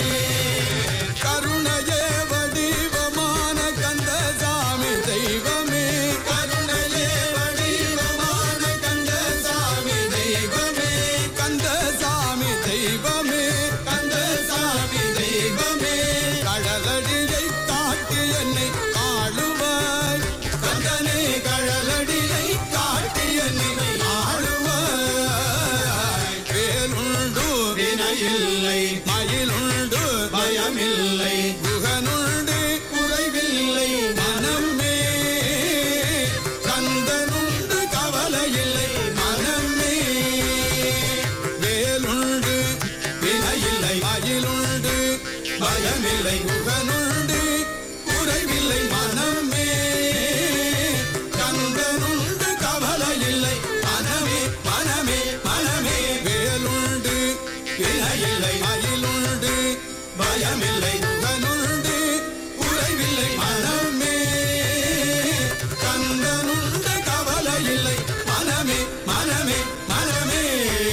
கருணையே வடிவமான கந்தசாமி தெய்வமே கருணையே வடிவமான கந்தசாமி தெய்வமே கந்தசாமி தெய்வமே கந்தசாமி தெய்வமே கடலடியை காட்டி என்னை ஆளுவாய் கந்தனே கழலடியை காட்டி என்னை ஆளுவாய் வேலுண்டு வினையில்லை மயிலுண்டு பயமில்லை குகனுண்டு குறைவில்லை மனமே கந்தனுண்டு கவலையில்லை மனமே வேலுண்டு வினையில்லை மயிலுண்டு பயமில்லை குகனுண்டு குறைவில்லை மனமே கந்தனுண்டு கவலையில்லை மனமே மனமே மனமே வேலுண்டு வினையில்லை மயிலுண்டு பயமில்லை குகனுண்டு குறைவில்லை மனமே கந்தனுண்டு கவலையில்லை மனமே மனமே மனமே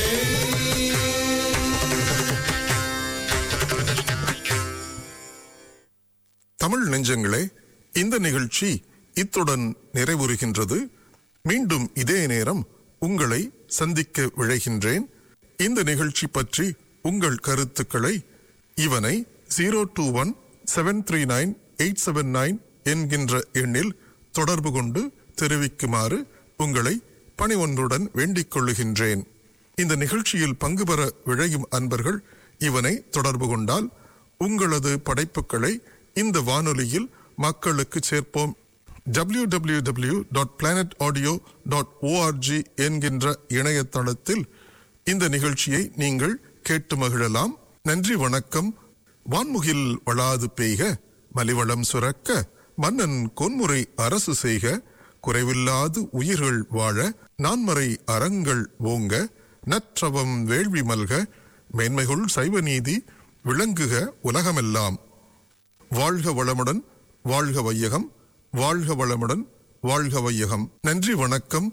தமிழ் நெஞ்சங்களே இந்த நிகழ்ச்சி இத்துடன் நிறைவுறுகின்றது மீண்டும் இதே நேரம் உங்களை சந்திக்க விழைகின்றேன் இந்த நிகழ்ச்சி பற்றி உங்கள் கருத்துக்களை இவனை zero two one seven three nine eight seven nine என்கின்ற எண்ணில் தொடர்பு கொண்டு தெரிவிக்குமாறு உங்களை பணிவொன்றுடன் வேண்டிக் கொள்ளுகின்றேன் இந்த நிகழ்ச்சியில் பங்கு பெற விழையும் அன்பர்கள் இவனை தொடர்பு கொண்டால் உங்களது படைப்புகளை இந்த வானொலியில் மக்களுக்கு சேர்ப்போம் www.planetaudio.org dot planet audio dot ORG என்கின்ற இணையதளத்தில் இந்த நிகழ்ச்சியை நீங்கள் கேட்டு மகிழலாம் நன்றி வணக்கம் வான்முகில் வளாது பெய்க மலிவளம் சுரக்க மன்னன் கொன்முறை அரசு செய்க குறைவில்லாது உயிர்கள் வாழ நான்மறை அறங்கள் ஓங்க நற்றவம் வேள்வி மல்க மேன்மைகுள் சைவ நீதி விளங்குக உலகமெல்லாம் வாழ்க வளமுடன் வாழ்க வையகம் வாழ்க வளமுடன் வாழ்க வையகம் நன்றி வணக்கம்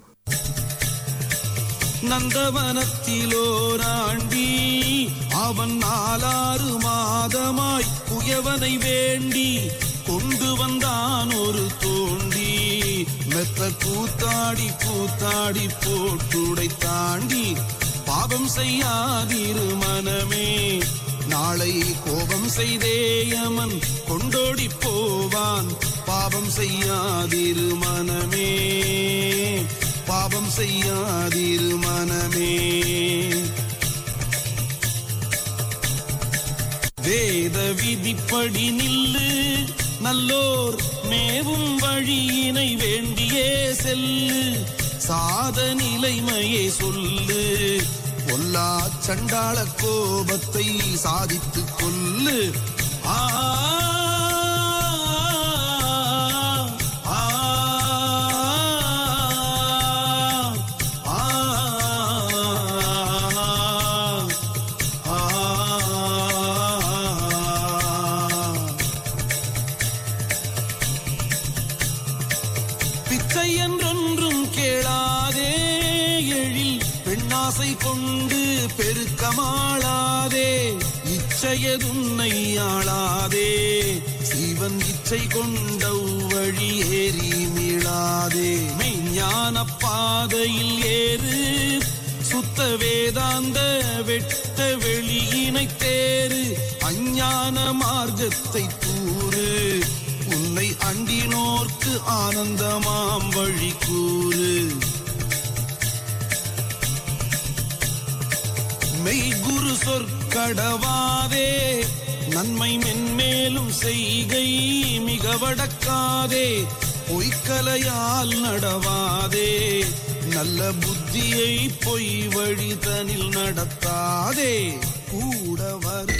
நந்தவனத்திலோராண்டி அவன் நாலாறு மாதமாய் குயவனை வேண்டி கொண்டு வந்தான் ஒரு தோண்டி மெத்த கூத்தாடி கூத்தாடி போட்டுடை தாண்டி பாவம் செய்யாதிரு மனமே நாளை கோபம் செய்தேயமன் கொண்டோடி போவான் பாவம் செய்யாதிரு மனமே பாவம் செய்யாதிரு மனமே வேத விதிப்படி நில்லு நல்லோர் மேவும் வழியினை வேண்டியே செல்லு சாத நிலைமையை சொல்லு பொல்லா சண்டாள கோபத்தை சாதித்துக் கொல்லு ஆ ஆ, ஆ, ஆ. பிச்சை என்றொன்றும் கேளாதே எழில் பெண்ணாசை கொண்டு பெருக்கமாளாதே இச்சையதுன்னை ஆளாதே சீவன் இச்சை கொண்ட வழி ஏறி மீளாதே மெய்ஞான பாதையில் ஏறு சுத்த வேதாந்த வெட்ட வெளியினை தேறு அஞ்ஞான மார்க்கத்தை தூறு உன்னை அண்டினோர்க்கு ஆனந்தமாம் வழி கூறு மெய் குரு சொற்கடவாதே நன்மை மென்மேலும் செய்கை மிக வடக்காதே பொய்க்கலையால் நடவாதே நல்ல புத்தியை பொய் வழிதனில் நடத்தாதே கூட வரு